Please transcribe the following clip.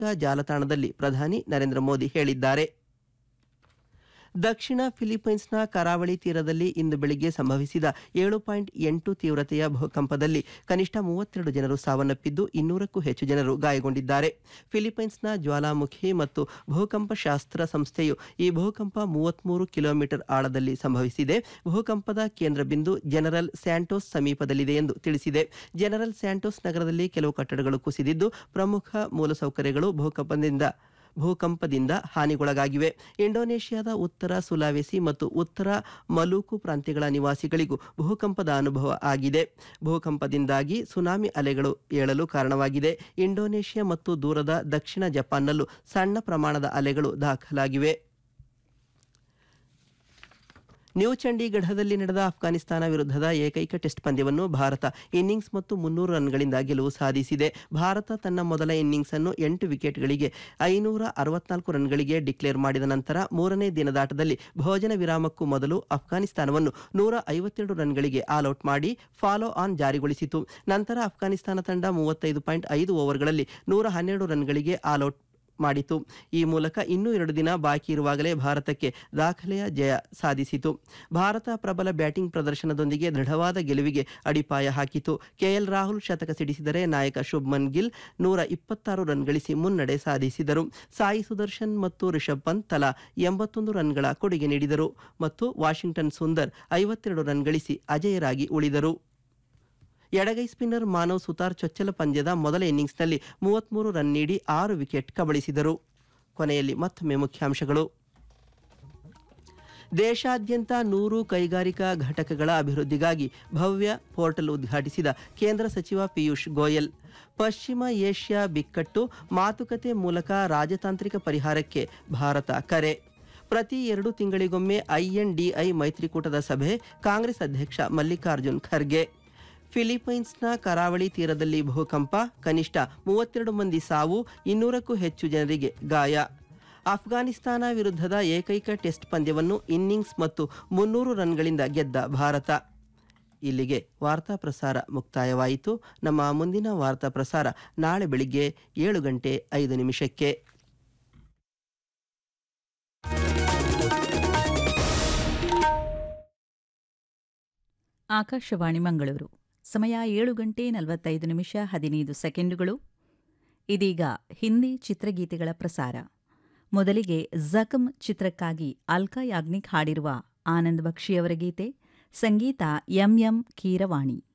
ಸಾಮಾಜಿಕ ಜಾಲತಾಣದಲ್ಲಿ ಪ್ರಧಾನಿ ನರೇಂದ್ರ ಮೋದಿ ಹೇಳಿದ್ದಾರೆ ದಕ್ಷಿಣ ಫಿಲಿಪೈನ್ಸ್ನ ಕರಾವಳಿ ತೀರದಲ್ಲಿ ಇಂದು ಬೆಳಿಗ್ಗೆ ಸಂಭವಿಸಿದ ಏಳು ಪಾಯಿಂಟ್ ಎಂಟು ತೀವ್ರತೆಯ ಭೂಕಂಪದಲ್ಲಿ ಕನಿಷ್ಠ ಮೂವತ್ತೆರಡು ಜನರು ಸಾವನ್ನಪ್ಪಿದ್ದು ಇನ್ನೂರಕ್ಕೂ ಹೆಚ್ಚು ಜನರು ಗಾಯಗೊಂಡಿದ್ದಾರೆ ಫಿಲಿಪೈನ್ಸ್ನ ಜ್ವಾಲಾಮುಖಿ ಮತ್ತು ಭೂಕಂಪ ಶಾಸ್ತ್ರ ಸಂಸ್ಥೆಯು ಈ ಭೂಕಂಪ ಮೂವತ್ಮೂರು ಕಿಲೋಮೀಟರ್ ಆಳದಲ್ಲಿ ಸಂಭವಿಸಿದೆ ಭೂಕಂಪದ ಕೇಂದ್ರ ಬಿಂದು ಜನರಲ್ ಸ್ಯಾಂಟೋಸ್ ಸಮೀಪದಲ್ಲಿದೆ ಎಂದು ತಿಳಿಸಿದೆ ಜನರಲ್ ಸ್ಯಾಂಟೋಸ್ ನಗರದಲ್ಲಿ ಕೆಲವು ಕಟ್ಟಡಗಳು ಕುಸಿದಿದ್ದು ಪ್ರಮುಖ ಮೂಲಸೌಕರ್ಯಗಳು ಭೂಕಂಪದಿಂದ ಭೂಕಂಪದಿಂದ ಹಾನಿಗೊಳಗಾಗಿವೆ ಇಂಡೋನೇಷ್ಯಾದ ಉತ್ತರ ಸುಲಾವೆಸಿ ಮತ್ತು ಉತ್ತರ ಮಲೂಕು ಪ್ರಾಂತ್ಯಗಳ ನಿವಾಸಿಗಳಿಗೂ ಭೂಕಂಪದ ಅನುಭವ ಆಗಿದೆ ಭೂಕಂಪದಿಂದಾಗಿ ಸುನಾಮಿ ಅಲೆಗಳು ಏಳಲು ಕಾರಣವಾಗಿದೆ ಇಂಡೋನೇಷ್ಯಾ ಮತ್ತು ದೂರದ ದಕ್ಷಿಣ ಜಪಾನ್ನಲ್ಲೂ ಸಣ್ಣ ಪ್ರಮಾಣದ ಅಲೆಗಳು ದಾಖಲಾಗಿವೆ ನ್ಯೂ ಚಂಡೀಗಢದಲ್ಲಿ ನಡೆದ ಅಫ್ಘಾನಿಸ್ತಾನ ವಿರುದ್ಧದ ಏಕೈಕ ಟೆಸ್ಟ್ ಪಂದ್ಯವನ್ನು ಭಾರತ ಇನ್ನಿಂಗ್ಸ್ ಮತ್ತು ಮುನ್ನೂರು ರನ್ಗಳಿಂದ ಗೆಲುವು ಸಾಧಿಸಿದೆ ಭಾರತ ತನ್ನ ಮೊದಲ ಇನ್ನಿಂಗ್ಸ್ ಅನ್ನು ಎಂಟು ವಿಕೆಟ್ಗಳಿಗೆ ಐನೂರ ಅರವತ್ನಾಲ್ಕು ರನ್ಗಳಿಗೆ ಡಿಕ್ಲೇರ್ ಮಾಡಿದ ನಂತರ ಮೂರನೇ ದಿನದಾಟದಲ್ಲಿ ಭೋಜನ ವಿರಾಮಕ್ಕೂ ಮೊದಲು ಅಫ್ಘಾನಿಸ್ತಾನವನ್ನು ನೂರ ಐವತ್ತೆರಡು ರನ್ಗಳಿಗೆ ಆಲ್ಔಟ್ ಮಾಡಿ ಫಾಲೋ ಆನ್ ಜಾರಿಗೊಳಿಸಿತು ನಂತರ ಅಫ್ಘಾನಿಸ್ತಾನ ತಂಡ ಮೂವತ್ತೈದು ಪಾಯಿಂಟ್ ಐದು ಓವರ್ಗಳಲ್ಲಿ ನೂರ ಹನ್ನೆರಡು ರನ್ಗಳಿಗೆ ಆಲ್ಔಟ್ ಮಾಡಿತು ಈ ಮೂಲಕ ಇನ್ನೂ ಎರಡು ದಿನ ಬಾಕಿ ಇರುವಾಗಲೇ ಭಾರತಕ್ಕೆ ದಾಖಲೆಯ ಜಯ ಸಾಧಿಸಿತು ಭಾರತ ಪ್ರಬಲ ಬ್ಯಾಟಿಂಗ್ ಪ್ರದರ್ಶನದೊಂದಿಗೆ ದೃಢವಾದ ಗೆಲುವಿಗೆ ಅಡಿಪಾಯ ಹಾಕಿತು ಕೆಎಲ್ ರಾಹುಲ್ ಶತಕ ಸಿಡಿಸಿದರೆ ನಾಯಕ ಶುಭ್ಮನ್ ಗಿಲ್ ನೂರ ಇಪ್ಪತ್ತಾರು ರನ್ ಗಳಿಸಿ ಮುನ್ನಡೆ ಸಾಧಿಸಿದರು ಸಾಯಿ ಸುದರ್ಶನ್ ಮತ್ತು ರಿಷಬ್ ಪಂತ್ ತಲಾ ಎಂಬತ್ತೊಂದು ರನ್ಗಳ ಕೊಡುಗೆ ನೀಡಿದರು ಮತ್ತು ವಾಷಿಂಗ್ಟನ್ ಸುಂದರ್ ಐವತ್ತೆರಡು ರನ್ ಗಳಿಸಿ ಅಜೇಯರಾಗಿ ಉಳಿದರು ಎಡಗೈ ಸ್ಪಿನ್ನರ್ ಮಾನವ್ ಸುತಾರ್ ಚೊಚ್ಚಲ ಪಂದ್ಯದ ಮೊದಲ ಇನ್ನಿಂಗ್ಸ್ನಲ್ಲಿ ಮೂವತ್ಮೂರು ರನ್ ನೀಡಿ ಆರು ವಿಕೆಟ್ ಕಬಳಿಸಿದರು ಕೊನೆಯಲ್ಲಿ ಮತ್ತೊಮ್ಮೆ ಮುಖ್ಯಾಂಶಗಳು ದೇಶಾದ್ಯಂತ ನೂರು ಕೈಗಾರಿಕಾ ಘಟಕಗಳ ಅಭಿವೃದ್ಧಿಗಾಗಿ ಭವ್ಯ ಪೋರ್ಟಲ್ ಉದ್ಘಾಟಿಸಿದ ಕೇಂದ್ರ ಸಚಿವ ಪಿಯೂಷ್ ಗೋಯಲ್ ಪಶ್ಚಿಮ ಏಷ್ಯಾ ಬಿಕ್ಕಟ್ಟು ಮಾತುಕತೆ ಮೂಲಕ ರಾಜತಾಂತ್ರಿಕ ಪರಿಹಾರಕ್ಕೆ ಭಾರತ ಕರೆ ಪ್ರತಿ ಎರಡು ತಿಂಗಳಿಗೊಮ್ಮೆ ಐಎನ್ಡಿಐ ಮೈತ್ರಿಕೂಟದ ಸಭೆ ಕಾಂಗ್ರೆಸ್ ಅಧ್ಯಕ್ಷ ಮಲ್ಲಿಕಾರ್ಜುನ್ ಖರ್ಗೆ ಫಿಲಿಪೈನ್ಸ್ನ ಕರಾವಳಿ ತೀರದಲ್ಲಿ ಭೂಕಂಪ ಕನಿಷ್ಠ ಮೂವತ್ತೆರಡು ಮಂದಿ ಸಾವು ಇನ್ನೂರಕ್ಕೂ ಹೆಚ್ಚು ಜನರಿಗೆ ಗಾಯ ಅಫ್ಘಾನಿಸ್ತಾನ ವಿರುದ್ಧದ ಏಕೈಕ ಟೆಸ್ಟ್ ಪಂದ್ಯವನ್ನು ಇನ್ನಿಂಗ್ಸ್ ಮತ್ತು ಮುನ್ನೂರು ರನ್ಗಳಿಂದ ಗೆದ್ದ ಭಾರತ ಇಲ್ಲಿಗೆ ವಾರ್ತಾ ಪ್ರಸಾರ ಮುಕ್ತಾಯವಾಯಿತು ನಮ್ಮ ಮುಂದಿನ ವಾರ್ತಾ ಪ್ರಸಾರ ನಾಳೆ ಬೆಳಿಗ್ಗೆ ಏಳು ಗಂಟೆ ಐದು ನಿಮಿಷಕ್ಕೆ ಆಕಾಶವಾಣಿ ಮಂಗಳೂರು ಸಮಯ ಏಳು ಗಂಟೆ ನಲವತ್ತೈದು ನಿಮಿಷ ಹದಿನೈದು ಸೆಕೆಂಡುಗಳು ಇದೀಗ ಹಿಂದಿ ಚಿತ್ರಗೀತೆಗಳ ಪ್ರಸಾರ ಮೊದಲಿಗೆ ಜಖಮ್ ಚಿತ್ರಕ್ಕಾಗಿ ಅಲ್ಕಾ ಯಾಗ್ನಿಕ್ ಹಾಡಿರುವ ಆನಂದ್ ಬಕ್ಷಿಯವರ ಗೀತೆ ಸಂಗೀತ ಎಂಎಂ ಕೀರವಾಣಿ